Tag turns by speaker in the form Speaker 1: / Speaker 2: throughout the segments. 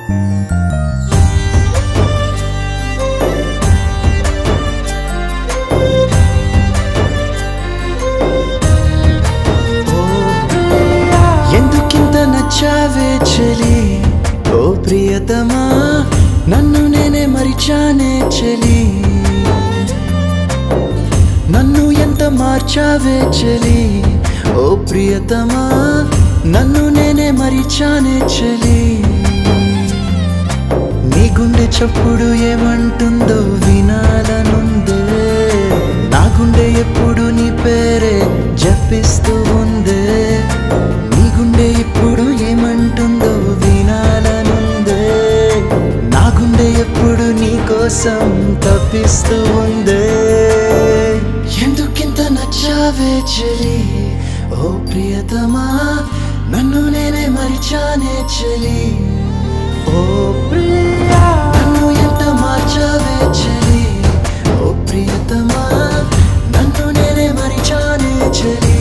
Speaker 1: ఎందుకింత నచ్చావే చెలి ఓ ప్రియతమా నన్ను నేనే మరిచానే చెలి నన్ను ఎంత మార్చావే చెలి ఓ ప్రియతమా నన్ను నేనే మరిచానే చెలి నీ గుండె చప్పుడు ఏమంటుందో వినాలనుందే నా గుండె ఎప్పుడు నీ పేరే జపిస్తూ ఉందే నీ గుండె ఇప్పుడు ఏమంటుందో వినాలనుందే నా గుండె ఎప్పుడు నీ కోసం తప్పిస్తూ ఉందే ఎందుకింత నచ్చావే చెలి ఓ ప్రియతమా నన్ను నేనే మరిచానే చెలి ఓ ప్రియా నన్ను ఎంత మార్చావే చెలి ఓ ప్రియతమా నన్ను నేనే మరిచానే చెలి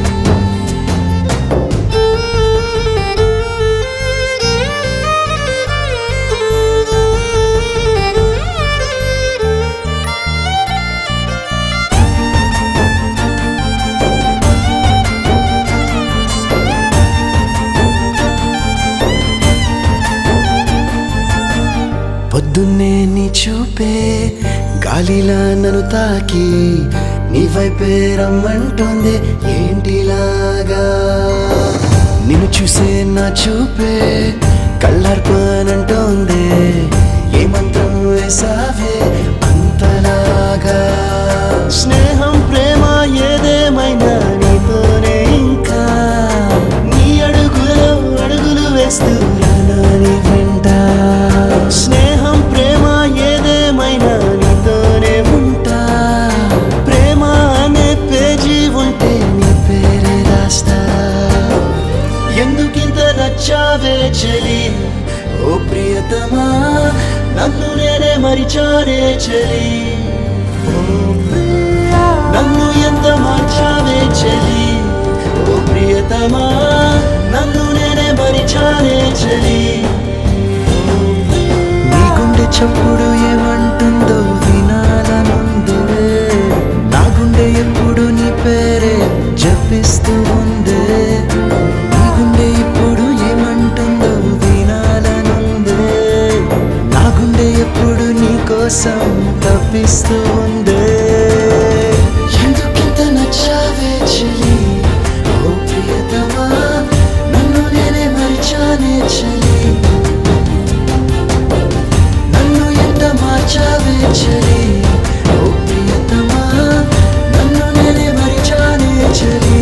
Speaker 1: పొద్దున్నే నీ చూపే గాలిలా నన్ను తాకి నీ వైపే రమ్మంటోంది ఏంటిలాగా నిన్ను చూసే నా చూపే కళ్ళర్పనంటోంది ఏ మంత్రం వేసావే అంతలాగా స్నేహం ప్రేమ ఏదేమైనా నీతోనే ఇంకా నీ అడుగులో అడుగులు వేస్తూ రానా నీ వెంట స్నేహం ప్రేమ ఏదేమైనా నీతోనే ఉంటా ప్రేమ అనే పేజీ ఉంటే నీ పేరే రాస్తా ఎందుకింత నచ్చావే చెలి ఓ ప్రియతమా నన్ను నేనే మరిచానే చెలి ఓ ప్రియా నన్ను ఎంత మార్చావే చెలి ఓ ప్రియతమా నన్ను నేనే మరిచానే చెలి నీ గుండె చప్పుడు ఏమంటుందో వినాలనుందే నా గుండె ఎప్పుడు నీ పేరే జపిస్తూ ఉందే నీ గుండె ఇప్పుడు ఏమంటుందో వినాలనుందే నా గుండె ఎప్పుడు నీ కోసం తప్పిస్తూ ఉందే ఎందుకింత నచ్చావే చెలి ఓ ప్రియతమా నన్ను నేనే మరిచానే చెలి నన్ను ఎంత మార్చావే చెలి ఓ ప్రియతమా నన్ను నేనే మరిచానే చెలి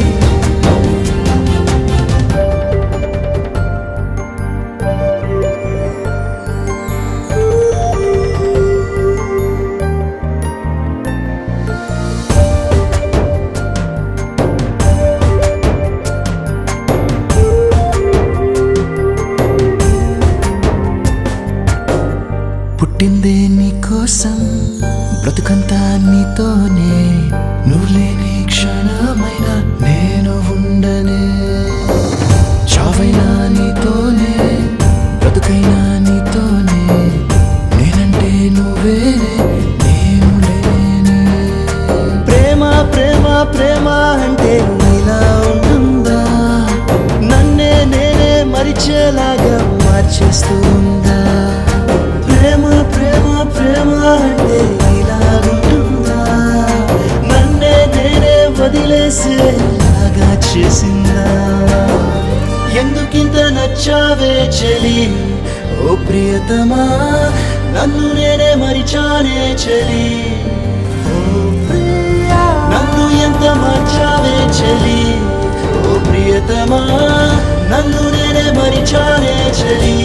Speaker 1: పుట్టిందే నీ కోసం బ్రతుకంతా నీతోనే నువ్వు లేని క్షణమైనా నేను ఉండనే చావైనా నీతోనే బ్రతుకైనా నీతోనే నేనంటే నువ్వేనే నేను లేనే ప్రేమ ప్రేమ ప్రేమ అంటే ఇలా ఉంటుందా నన్నే నేనే మరిచేలాగా మార్చేస్తూ ఉందా ప్రేమ ప్రేమ ప్రేమ అంటే ఇలా ఉంటుందా నన్నే నేనే వదిలేసేలాగా చేసిందా ఎందుకింత నచ్చావే చెలి ఓ ప్రియతమా నన్ను నేనే మరిచానే చెలి ఓ ప్రియా నన్ను ఎంత మార్చావే చెలి ఓ ప్రియతమా నన్ను నేనే మరిచానే చెలి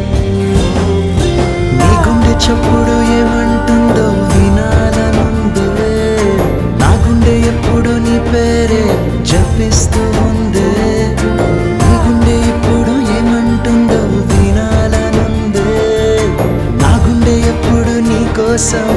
Speaker 1: నీ గుండె చప్పుడు ఏమంటుందో వినాలనుందే నా గుండె ఎప్పుడు నీ పేరే జపిస్తూ ఉందే నీ గుండె ఇప్పుడు ఏమంటుందో వినాలనుందే నా గుండె ఎప్పుడు నీ కోసం